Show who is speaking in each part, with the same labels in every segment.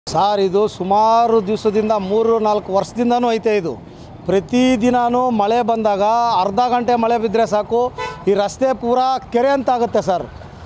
Speaker 1: sir ಇದು ಸುಮಾರು ದಿವಸದಿಂದ ಮೂರು ನಾಲ್ಕು ವರ್ಷದಿಂದನೂ ಐತೆ ಇದು ಪ್ರತಿದಿನವೂ ಮಳೆ ಬಂದಾಗ ಅರ್ಧ ಗಂಟೆ ಮಳೆ ಬಿದ್ದರೆ ಸಾಕು ಈ ರಸ್ತೆ ಪೂರಾ ಕೆರೆ ಅಂತ ಆಗುತ್ತೆ ಸರ್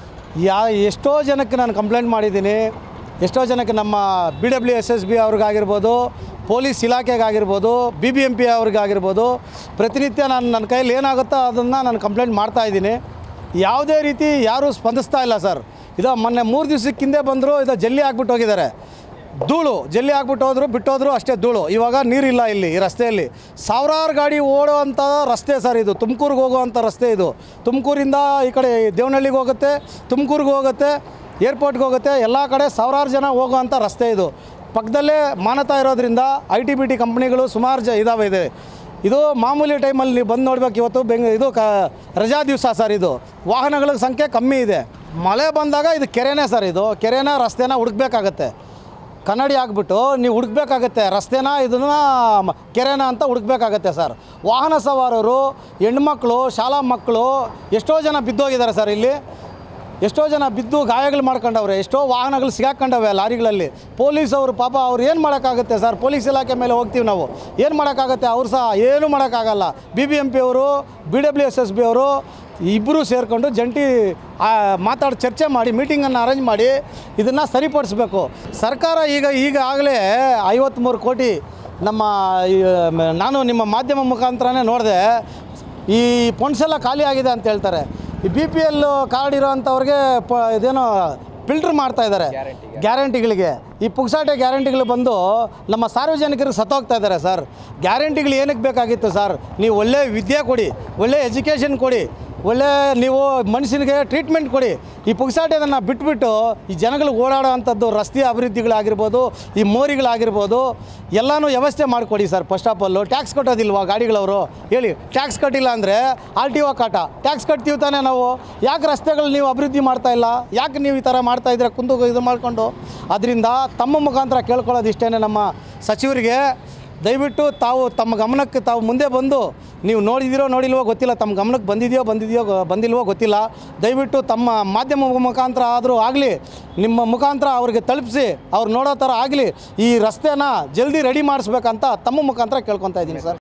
Speaker 1: ಯಾ ಎಷ್ಟೋ ಜನಕ್ಕೆ ನಾನು ಕಂಪ್ಲೇಂಟ್ ಮಾಡಿದ್ದೀನಿ ಎಷ್ಟೋ ಜನಕ್ಕೆ ನಮ್ಮ B W S S B ಅವ್ರಿಗಾಗಿರ್ಬೋದು ಪೊಲೀಸ್ ಇಲಾಖೆಗಾಗಿರ್ಬೋದು ಬಿ ಬಿ ಎಂ ಪಿ ಅವ್ರಿಗಾಗಿರ್ಬೋದು ಪ್ರತಿನಿತ್ಯ ನಾನು ನನ್ನ ಕೈಯಲ್ಲಿ ಏನಾಗುತ್ತೋ ಅದನ್ನು ನಾನು ಕಂಪ್ಲೇಂಟ್ ಮಾಡ್ತಾ ಇದ್ದೀನಿ ಯಾವುದೇ ರೀತಿ ಯಾರೂ ಸ್ಪಂದಿಸ್ತಾ ಇಲ್ಲ ಸರ್ ಇದು ಮೊನ್ನೆ ಮೂರು ದಿವ್ಸಕ್ಕೆ ಹಿಂದೆ ಬಂದರು ಇದು ಜಲ್ಲಿ ಹಾಕ್ಬಿಟ್ಟು ಹೋಗಿದ್ದಾರೆ ಧೂಳು ಜಲ್ಲಿ ಹಾಕ್ಬಿಟ್ಟು ಹೋದ್ರು ಬಿಟ್ಟೋದ್ರು ಅಷ್ಟೇ ಧೂಳು ಇವಾಗ ನೀರಿಲ್ಲ ಇಲ್ಲಿ ಈ ರಸ್ತೆಯಲ್ಲಿ ಸಾವಿರಾರು ಗಾಡಿ ಓಡುವಂಥ ರಸ್ತೆ ಸರ್ ಇದು ತುಮಕೂರಿಗೆ ಹೋಗುವಂಥ ರಸ್ತೆ ಇದು ತುಮಕೂರಿಂದ ಈ ಕಡೆ ದೇವನಹಳ್ಳಿಗೆ ಹೋಗುತ್ತೆ ತುಮಕೂರಿಗೆ ಹೋಗುತ್ತೆ ಏರ್ಪೋರ್ಟ್ಗೆ ಹೋಗುತ್ತೆ ಎಲ್ಲ ಕಡೆ ಸಾವಿರಾರು ಜನ ಹೋಗುವಂಥ ರಸ್ತೆ ಇದು ಪಕ್ಕದಲ್ಲೇ ಮಾನತಾ ಇರೋದ್ರಿಂದ ಐ ಟಿ ಬಿ ಟಿ ಕಂಪ್ನಿಗಳು ಸುಮಾರು ಜ ಇದಾವೆ ಇದೆ ಇದು ಮಾಮೂಲಿ ಟೈಮಲ್ಲಿ ನೀವು ಬಂದು ನೋಡ್ಬೇಕು ಇವತ್ತು ಬೆಂಗ್ ಇದು ಕ ರಜಾ ದಿವಸ ಸರ್ ಇದು ವಾಹನಗಳ ಸಂಖ್ಯೆ ಕಮ್ಮಿ ಇದೆ ಮಳೆ ಬಂದಾಗ ಇದು ಕೆರೆನೇ ಸರ್ ಇದು ಕೆರೆನ ರಸ್ತೆನ ಹುಡುಕ್ಬೇಕಾಗತ್ತೆ ಕನ್ನಡಿ ಹಾಕ್ಬಿಟ್ಟು ನೀವು ಹುಡುಕ್ಬೇಕಾಗತ್ತೆ ರಸ್ತೆನ ಇದನ್ನ ಮ- ಕೆರೆನ ಅಂತ ಹುಡುಕ್ಬೇಕಾಗತ್ತೆ ಸರ್ ವಾಹನ ಸವಾರರು ಹೆಣ್ಮಕ್ಳು ಶಾಲಾ ಮಕ್ಕಳು ಎಷ್ಟೋ ಜನ ಬಿದ್ದೋಗಿದ್ದಾರೆ ಸರ್ ಇಲ್ಲಿ ಎಷ್ಟೋ ಜನ ಬಿದ್ದು ಗಾಯಗಳು ಮಾಡ್ಕೊಂಡವ್ರೆ ಎಷ್ಟೋ ವಾಹನಗಳು ಸಿಗಾಕೊಂಡವೆ ಲಾರಿಗಳಲ್ಲಿ ಪೊಲೀಸ್ ಅವರು ಪಾಪ ಅವ್ರು ಏನು ಮಾಡೋಕ್ಕಾಗುತ್ತೆ ಸರ್ ಪೊಲೀಸ್ ಇಲಾಖೆ ಮೇಲೆ ಹೋಗ್ತೀವಿ ನಾವು ಏನು ಮಾಡೋಕ್ಕಾಗತ್ತೆ ಅವ್ರು ಸಹ ಏನೂ ಮಾಡೋಕ್ಕಾಗಲ್ಲ ಬಿ ಬಿ ಎಂ ಪಿ ಅವರು B W S S B ಅವರು ಇಬ್ಬರು ಸೇರಿಕೊಂಡು ಜಂಟಿ ಮಾತಾಡಿ ಚರ್ಚೆ ಮಾಡಿ ಮೀಟಿಂಗನ್ನು ಅರೇಂಜ್ ಮಾಡಿ ಇದನ್ನು ಸರಿಪಡಿಸ್ಬೇಕು ಸರ್ಕಾರ ಈಗ ಈಗಾಗಲೇ ಐವತ್ತ್ಮೂರು ಕೋಟಿ ನಮ್ಮ ಈ, ಮ- ನಾನು ನಿಮ್ಮ ಮಾಧ್ಯಮ ಮುಖಾಂತರನೇ ನೋಡಿದೆ ಈ ಫಂಡ್ಸ್ ಎಲ್ಲ ಖಾಲಿ ಆಗಿದೆ ಅಂತ ಹೇಳ್ತಾರೆ ಈ ಬಿ ಪಿ ಎಲ್ ಕಾರ್ಡ್ ಇರೋವಂಥವ್ರಿಗೆ ಪ ಇದೇನೋ ಫಿಲ್ಟ್ರ್ ಮಾಡ್ತಾ ಇದ್ದಾರೆ ಗ್ಯಾರಂಟಿಗಳಿಗೆ ಈ ಪುಕ್ಸಾಟೆ ಗ್ಯಾರಂಟಿಗಳು ಬಂದು ನಮ್ಮ ಸಾರ್ವಜನಿಕರಿಗೆ ಸತ್ತೋಗ್ತಾ ಇದ್ದಾರೆ ಸರ್ ಗ್ಯಾರಂಟಿಗಳು ಏನಕ್ಕೆ ಬೇಕಾಗಿತ್ತು ಸರ್ ನೀವು ಒಳ್ಳೆ ವಿದ್ಯೆ ಕೊಡಿ ಒಳ್ಳೆ ಎಜುಕೇಷನ್ ಕೊಡಿ ಒಳ್ಳೆ ನೀವು ಮನುಷ್ಯನಿಗೆ ಟ್ರೀಟ್ಮೆಂಟ್ ಕೊಡಿ ಈ ಪುಕ್ಸಾಟೆದನ್ನು ಬಿಟ್ಬಿಟ್ಟು ಈ ಜನಗಳಿಗೆ ಓಡಾಡೋ ಅಂಥದ್ದು ರಸ್ತೆ ಅಭಿವೃದ್ಧಿಗಳಾಗಿರ್ಬೋದು ಈ ಮೋರಿಗಳಾಗಿರ್ಬೋದು ಎಲ್ಲನೂ ವ್ಯವಸ್ಥೆ ಮಾಡಿಕೊಡಿ sir first of all tax ಕಟ್ಟೋದಿಲ್ವಾ ಗಾಡಿಗಳವರು ಹೇಳಿ ಟ್ಯಾಕ್ಸ್ ಕಟ್ಟಿಲ್ಲ ಅಂದರೆ ಆರ್ ಟಿ ಒ ಕಾಟ ಟ್ಯಾಕ್ಸ್ ಕಟ್ತೀವಿ ತಾನೇ ನಾವು ಯಾಕೆ ರಸ್ತೆಗಳು ನೀವು ಅಭಿವೃದ್ಧಿ ಮಾಡ್ತಾ ಇಲ್ಲ ಯಾಕೆ ನೀವು ಈ ಥರ ಮಾಡ್ತಾ ಇದ್ರೆ ಕುಂದು ಇದು ಮಾಡಿಕೊಂಡು ಅದರಿಂದ ತಮ್ಮ ಮುಖಾಂತರ ಕೇಳ್ಕೊಳ್ಳೋದು ಇಷ್ಟೇ ನಮ್ಮ ಸಚಿವರಿಗೆ ದಯವಿಟ್ಟು ತಾವು ತಮ್ಮ ಗಮನಕ್ಕೆ ತಾವು ಮುಂದೆ ಬಂದು ನೀವು ನೋಡಿದಿರೋ ನೋಡಿಲ್ವೋ ಗೊತ್ತಿಲ್ಲ ತಮ್ಮ ಗಮನಕ್ಕೆ ಬಂದಿದೆಯೋ ಬಂದಿದೆಯೋ ಗೊ- ಬಂದಿಲ್ವೋ ಗೊತ್ತಿಲ್ಲ ದಯವಿಟ್ಟು ತಮ್ಮ ಮಾಧ್ಯಮ ಮುಖಾಂತರ ಆದರೂ ಆಗಲಿ ನಿಮ್ಮ ಮುಖಾಂತರ ಅವ್ರಿಗೆ ತಲುಪಿಸಿ ಅವ್ರು ನೋಡೋ ಥರ ಆಗಲಿ ಈ ರಸ್ತೆನ ಜಲ್ದಿ ರೆಡಿ ಮಾಡಿಸ್ಬೇಕಂತ ತಮ್ಮ ಮುಖಾಂತರ ಕೇಳ್ಕೊತಾ ಇದ್ದೀನಿ ಸರ್